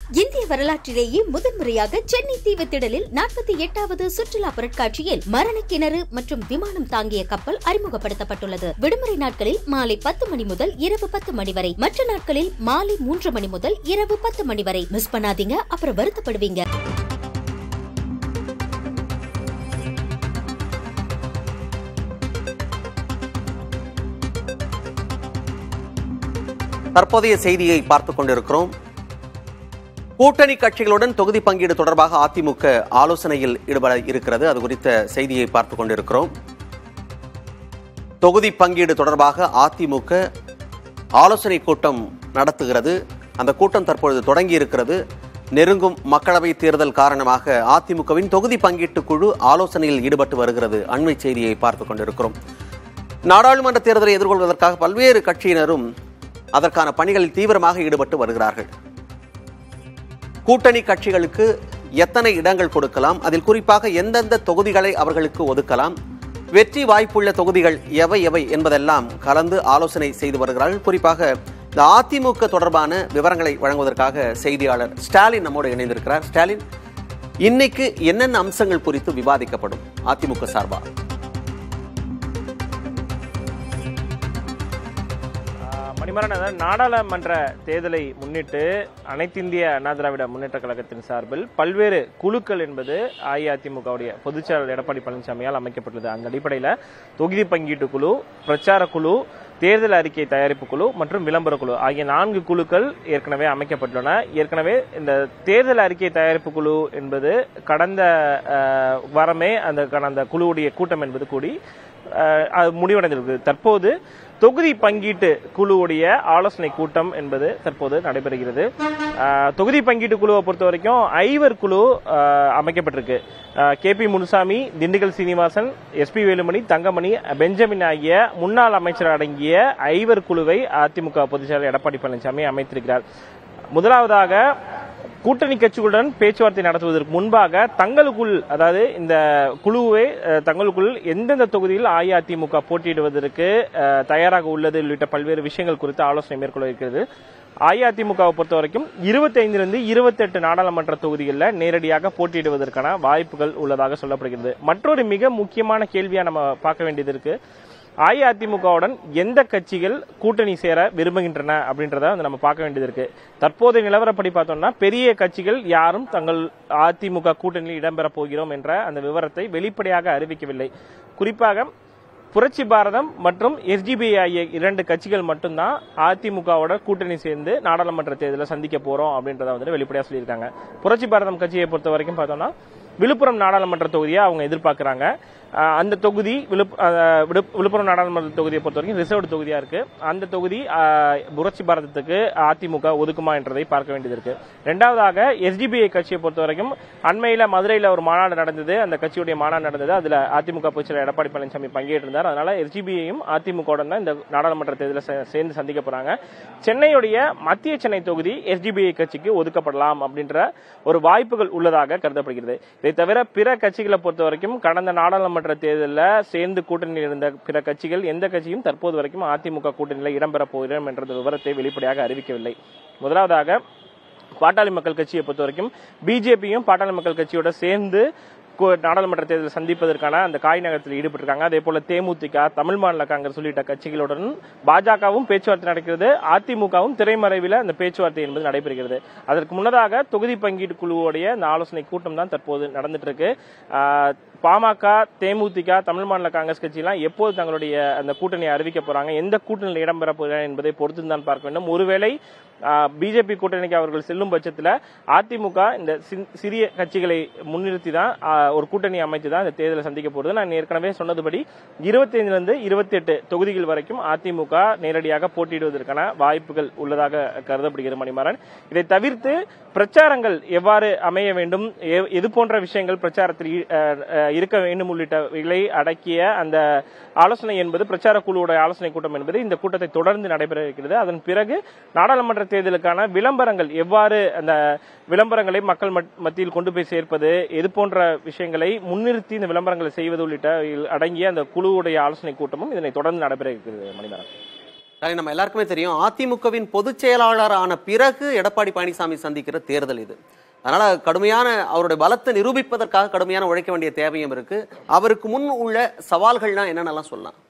இந்திய வரலாற்றிலேயே முதன்முறையாக சென்னை தீவுத்திடலில் நாற்பத்தி எட்டாவது சுற்றுலா பொருட்காட்சியில் மரண கிணறு மற்றும் விமானம் தாங்கிய கப்பல் அறிமுகப்படுத்தப்பட்டுள்ளது விடுமுறை நாட்களில் மாலை பத்து மணி முதல் இரவு பத்து மணி வரை மற்ற நாட்களில் மாலை மூன்று மணி முதல் இரவு பத்து மணி வரை மிஸ் பண்ணாதீங்க அப்புறம் வருத்தப்படுவீங்க தற்போதைய செய்தியை பார்த்துக் கொண்டிருக்கிறோம் கூட்டணி கட்சிகளுடன் தொகுதி பங்கீடு தொடர்பாக அதிமுக ஆலோசனையில் ஈடுபட இருக்கிறது அது குறித்த செய்தியை பார்த்துக் கொண்டிருக்கிறோம் தொகுதி பங்கீடு தொடர்பாக அதிமுக ஆலோசனை கூட்டம் நடத்துகிறது அந்த கூட்டம் தற்பொழுது தொடங்கி இருக்கிறது நெருங்கும் மக்களவை தேர்தல் காரணமாக அதிமுகவின் தொகுதி பங்கீட்டு குழு ஆலோசனையில் ஈடுபட்டு வருகிறது அண்மை செய்தியை பார்த்துக் கொண்டிருக்கிறோம் நாடாளுமன்ற தேர்தலை எதிர்கொள்வதற்காக பல்வேறு கட்சியினரும் அதற்கான பணிகளில் தீவிரமாக ஈடுபட்டு வருகிறார்கள் கூட்டணி கட்சிகளுக்கு எத்தனை இடங்கள் கொடுக்கலாம் அதில் குறிப்பாக எந்தெந்த தொகுதிகளை அவர்களுக்கு ஒதுக்கலாம் வெற்றி வாய்ப்புள்ள தொகுதிகள் எவை எவை என்பதெல்லாம் கலந்து ஆலோசனை செய்து வருகிறார்கள் குறிப்பாக இந்த அதிமுக தொடர்பான விவரங்களை வழங்குவதற்காக செய்தியாளர் ஸ்டாலின் நம்மோடு இணைந்திருக்கிறார் ஸ்டாலின் இன்னைக்கு என்னென்ன அம்சங்கள் குறித்து விவாதிக்கப்படும் அதிமுக சார்பாக ஆஹ் மணிமாறன் அதாவது நாடாளுமன்ற தேர்தலை முன்னிட்டு அனைத்திந்திய அண்ணா திராவிட முன்னேற்ற கழகத்தின் சார்பில் பல்வேறு குழுக்கள் என்பது அஇஅதிமுகவுடைய பொதுச்செயலாளர் எடப்பாடி பழனிசாமியால் அமைக்கப்பட்டுள்ளது அந்த அடிப்படையில் தொகுதி பங்கீட்டு குழு பிரச்சார குழு தேர்தல் அறிக்கை தயாரிப்பு குழு மற்றும் விளம்பர குழு ஆகிய நான்கு குழுக்கள் ஏற்கனவே அமைக்கப்பட்டுள்ளன ஏற்கனவே இந்த தேர்தல் அறிக்கை தயாரிப்பு குழு என்பது கடந்த ஆஹ், வாரமே அந்த அந்த குழுவுடைய கூட்டம் என்பது கூடி ஆஹ், அது முடிவடைந்திருக்கு தற்போது தொகுதி பங்கீட்டு குழுவுடைய ஆலோசனை கூட்டம் என்பது தற்போது நடைபெறுகிறது ஆஹ், தொகுதி பங்கீட்டு குழுவை பொறுத்த வரைக்கும் ஐவர் குழு ஆஹ், அமைக்கப்பட்டிருக்கு K P Munusamy Dindigul Srinivasan SP Velumani Thangamani Benjamin ஆகிய முன்னாள் அமைச்சர் அடங்கிய ஐவர் குழுவை அதிமுக பொதுச்செயலாளர் எடப்பாடி பழனிசாமி அமைத்திருக்கிறார் முதலாவதாக கூட்டணி கட்சிகளுடன் பேச்சுவார்த்தை நடத்துவதற்கு முன்பாக தங்களுக்குள் அதாவது இந்த குழுவை அஹ், தங்களுக்குள் எந்தெந்த தொகுதியில் அஇஅதிமுக போட்டியிடுவதற்கு அஹ், தயாராக உள்ளது உள்ளிட்ட பல்வேறு விஷயங்கள் குறித்து ஆலோசனை மேற்கொள்ள இருக்கிறது அஇஅதிமுகவை பொறுத்த வரைக்கும் இருபத்தைந்திலிருந்து இருபத்தெட்டு நாடாளுமன்ற தொகுதிகளில் நேரடியாக போட்டியிடுவதற்கான வாய்ப்புகள் உள்ளதாக சொல்லப்படுகிறது மற்றொரு மிக முக்கியமான கேள்வியா நம்ம பார்க்க வேண்டியது இருக்கு அஇஅதிமுகவுடன் எந்த கட்சிகள் கூட்டணி சேர விரும்புகின்றன அப்படின்றத வந்து நம்ம பார்க்க வேண்டியது இருக்கு தற்போதைய நிலவரப்படி பார்த்தோம்னா பெரிய கட்சிகள் யாரும் தங்கள் அதிமுக கூட்டணியில் இடம்பெறப் போகிறோம் என்ற அந்த விவரத்தை வெளிப்படையாக அறிவிக்கவில்லை குறிப்பாக புரட்சி பாரதம் மற்றும் எஸ்டிபி ஆகிய இரண்டு கட்சிகள் மட்டும்தான் அதிமுகவோட கூட்டணி சேர்ந்து நாடாளுமன்ற தேர்தலை சந்திக்க போறோம் அப்படின்றத வந்து வெளிப்படையா சொல்லியிருக்காங்க புரட்சி பாரதம் கட்சியை பொறுத்த வரைக்கும் பார்த்தோம்னா விழுப்புரம் நாடாளுமன்ற தொகுதியை அவங்க எதிர்பார்க்கறாங்க அஹ் அந்த தொகுதி விழுப்- அஹ் விழுப்- விழுப்புரம் நாடாளுமன்ற தொகுதியை பொறுத்த வரைக்கும் ரிசர்வ்டு தொகுதியா இருக்கு அந்த தொகுதி அஹ், புரட்சி பாரதத்துக்கு அதிமுக ஒதுக்குமா என்றதை பார்க்க வேண்டியது இருக்கு ரெண்டாவதாக எஸ்டிபிஐ கட்சியை பொறுத்த வரைக்கும் அண்மையில மதுரையில ஒரு மாநாடு நடந்தது அந்த கட்சியுடைய மாநாடு நடந்தது அதுல அதிமுக பொதுச்செயலர் எடப்பாடி பழனிசாமி பங்கேற்றிருந்தார் அதனால எஸ்டிபிஐயும் அதிமுகவுடன் தான் இந்த நாடாளுமன்ற தேர்தலை சே- சேர்ந்து சந்திக்க போறாங்க சென்னையுடைய மத்திய சென்னை தொகுதி எஸ்டிபிஐ கட்சிக்கு ஒதுக்கப்படலாம் அப்படின்ற ஒரு வாய்ப்புகள் உள்ளதாக கருதப்படுகிறது இதை தவிர பிற கட்சிகளை பொறுத்த வரைக்கும் கடந்த நாடாளுமன்ற தேர்தலில் சேர்ந்து கூட்டணியில் இருந்த பிற கட்சிகள் எந்த கட்சியும் தற்போது வரைக்கும் அதிமுக கூட்டணியில் இடம்பெறப் போகிறோம் என்ற விவரத்தை வெளிப்படையாக அறிவிக்கவில்லை முதலாவதாக பாட்டாளி மக்கள் கட்சியை பொறுத்த வரைக்கும் பிஜேபியும் பாட்டாளி மக்கள் கட்சியோட சேர்ந்து கு- நாடாளுமன்ற தேர்தலை சந்திப்பதற்கான அந்த காய் நகரத்தில் ஈடுபட்டிருக்காங்க அதே போல தேமுதிக தமிழ் மாநில காங்கிரஸ் உள்ளிட்ட கட்சிகளுடன் பாஜகவும் பேச்சுவார்த்தை நடக்கிறது அதிமுகவும் திரைமறைவில் அந்த பேச்சுவார்த்தை என்பது நடைபெறுகிறது அதற்கு முன்னதாக தொகுதி பங்கீட்டு குழுவுடைய இந்த ஆலோசனை கூட்டம் தான் தற்போது நடந்துட்டு இருக்கு ஆஹ், பாமக தேமுதிக தமிழ் மாநில காங்கிரஸ் கட்சியெல்லாம் எப்போது தங்களுடைய அந்த கூட்டணியை அறிவிக்க போறாங்க எந்த கூட்டணியில் இடம்பெற போகிறாங்க என்பதை பொறுத்து தான் பார்க்க வேண்டும் ஒருவேளை பிஜேபி கூட்டணிக்கு அவர்கள் செல்லும் பட்சத்தில் அதிமுக இந்த சின்- சிறிய கட்சிகளை முன்னிறுத்தி தான் ஆஹ், ஒரு கூட்டணி அமைத்து தான் இந்த தேர்தலை சந்திக்க போறது நான் ஏற்கனவே சொன்னதுபடி இருபத்தைந்திலிருந்து இருபத்தி எட்டு தொகுதிகள் வரைக்கும் அதிமுக நேரடியாக போட்டியிடுவதற்கான வாய்ப்புகள் உள்ளதாக கருதப்படுகிறது மணிமாறன் இதை தவிர்த்து பிரச்சாரங்கள் எவ்வாறு அமைய வேண்டும் எ- எது போன்ற விஷயங்கள் பிரச்சாரத்தில் ஈ- அஹ், அஹ், இருக்க வேண்டும் உள்ளிட்டவைகளை அடக்கிய அந்த ஆலோசனை என்பது பிரச்சார குழுவோட ஆலோசனை கூட்டம் என்பது இந்த கூட்டத்தை தொடர்ந்து நடைபெற இருக்கிறது அதன் பிறகு நாடாளுமன்ற தேர்தலுக்கான விளம்பரங்கள் எவ்வாறு அந்த விளம்பரங்களை மக்கள் மத்- மத்தியில் கொண்டு போய் சேர்ப்பது எது போன்ற விஷயங்களை முன்னிறுத்தி இந்த விளம்பரங்களை செய்வது உள்ளிட்ட இல் அடங்கிய அந்த குழுவுடைய ஆலோசனை கூட்டமும் இதனை தொடர்ந்து நடைபெற இருக்கிறது மணிமரன் ஸ்டாலின், நம்ம எல்லாருக்குமே தெரியும் அதிமுகவின் பொதுச் செயலாளர் ஆன பிறகு எடப்பாடி பழனிசாமி சந்திக்கிற தேர்தல் இது அதனால கடுமையான அவருடைய பலத்தை நிரூபிப்பதற்காக கடுமையான உழைக்க வேண்டிய தேவையும் இருக்கு அவருக்கு முன் உள்ள சவால்கள்னா என்னென்னலாம் சொல்லலாம்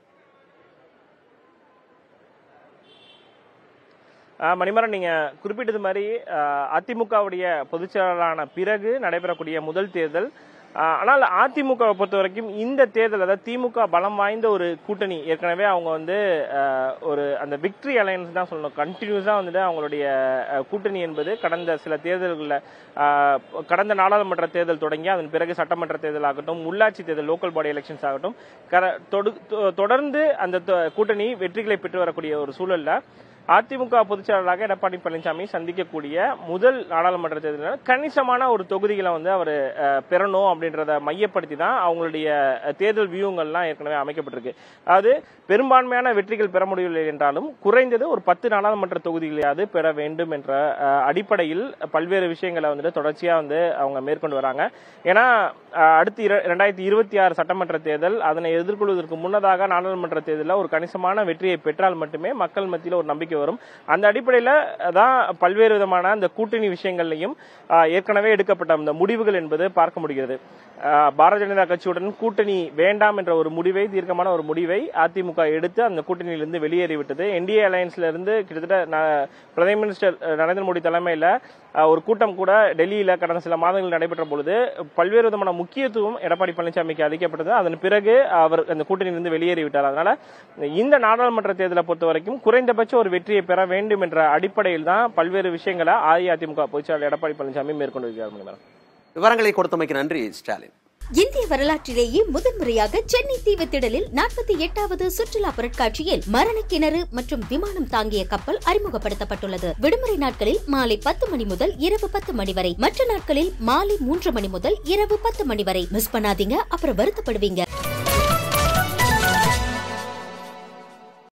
ஆஹ் மணிமாறன் நீங்க குறிப்பிட்டது மாதிரி ஆஹ் அதிமுகவுடைய பொதுச் செயலாளரான பிறகு நடைபெறக்கூடிய முதல் தேர்தல் ஆஹ் ஆனால் அதிமுகவை பொறுத்த வரைக்கும் இந்த தேர்தல் அதாவது திமுக பலம் வாய்ந்த ஒரு கூட்டணி ஏற்கனவே அவங்க வந்து ஆஹ் ஒரு அந்த விக்டரி அலையன்ஸ் தான் சொல்லணும் கண்டினியூஸா வந்துட்டு அவங்களுடைய ஆஹ் கூட்டணி என்பது கடந்த சில தேர்தல்களில் கடந்த நாடாளுமன்ற தேர்தல் தொடங்கி அதன் பிறகு சட்டமன்ற தேர்தல் ஆகட்டும் உள்ளாட்சி தேர்தல் லோக்கல் பாடி எலெக்ஷன்ஸ் ஆகட்டும் கர- தொடு- தொ- தொடர்ந்து அந்த தொ- கூட்டணி வெற்றிகளை பெற்று வரக்கூடிய ஒரு சூழல்ல அதிமுக பொதுச் செயலாளராக எடப்பாடி பழனிசாமி சந்திக்கக்கூடிய முதல் நாடாளுமன்ற தேர்தலில் கணிசமான ஒரு தொகுதிகளை வந்து அவர் பெறணும் அப்படின்றத மையப்படுத்தி தான் அவங்களுடைய அஹ், தேர்தல் வியூகங்கள்லாம் ஏற்கனவே அமைக்கப்பட்டிருக்கு அதாவது பெரும்பான்மையான வெற்றிகள் பெற முடியவில்லை என்றாலும் குறைந்தது ஒரு பத்து நாடாளுமன்ற தொகுதிகளையாவது பெற வேண்டும் என்ற அஹ், அடிப்படையில் பல்வேறு விஷயங்களை வந்துட்டு தொடர்ச்சியா வந்து அவங்க மேற்கொண்டு வராங்க ஏன்னா அஹ், அடுத்து இர- இரண்டாயிரத்தி இருபத்தி ஆறு சட்டமன்ற தேர்தல் அதனை எதிர்கொள்வதற்கு முன்னதாக நாடாளுமன்ற தேர்தலில் ஒரு கணிசமான வெற்றியை பெற்றால் மட்டுமே மக்கள் மத்தியில் ஒரு நம்பிக்கை வரும் அந்த அடிப்படையில் தான் பல்வேறு விதமான அந்த கூட்டணி விஷயங்கள்லையும் அஹ், ஏற்கனவே எடுக்கப்பட்ட அந்த முடிவுகள் என்பது பார்க்க முடிகிறது அஹ், பாரதிய ஜனதா கட்சியுடன் கூட்டணி வேண்டாம் என்ற ஒரு முடிவை தீர்க்கமான ஒரு முடிவை அதிமுக எடுத்து அந்த கூட்டணியிலிருந்து வெளியேறிவிட்டது என்டிஏ அலையன்ஸ்ல இருந்து கிட்டத்தட்ட ந- பிரதம மினிஸ்டர் அஹ், நரேந்திர மோடி தலைமையில அஹ், ஒரு கூட்டம் கூட டெல்லியில கடந்த சில மாதங்கள் நடைபெற்ற பொழுது பல்வேறு விதமான முக்கியத்துவம் எடப்பாடி பழனிசாமிக்கு அளிக்கப்பட்டது அதன் பிறகு அவர் அந்த கூட்டணியிலிருந்து வெளியேறிவிட்டார் அதனால இந்த நாடாளுமன்ற தேர்தலை பொறுத்த வரைக்கும் குறைந்தபட்ச ஒரு வெற்றியை பெற வேண்டும் என்ற அடிப்படையில் தான் பல்வேறு விஷயங்களை அஇஅதிமுக பொதுச்செயலாளர் எடப்பாடி பழனிசாமி மேற்கொண்டு இருக்கிறார் மணிமேகலை. விவரங்களை கொடுத்தமைக்கு நன்றி ஸ்டாலின் இந்திய வரலாற்றிலேயே முதன்முறையாக சென்னை தீவுத்திடலில் நாற்பத்தி எட்டாவது சுற்றுலா பொருட்காட்சியில் மரணக்கிணறு மற்றும் விமானம் தாங்கிய கப்பல் அறிமுகப்படுத்தப்பட்டுள்ளது விடுமுறை நாட்களில் மாலை பத்து மணி முதல் இரவு பத்து மணி வரை மற்ற நாட்களில் மாலை மூன்று மணி முதல் இரவு பத்து மணி வரை மிஸ் பண்ணாதீங்க அப்புறம் வருத்தப்படுவீங்க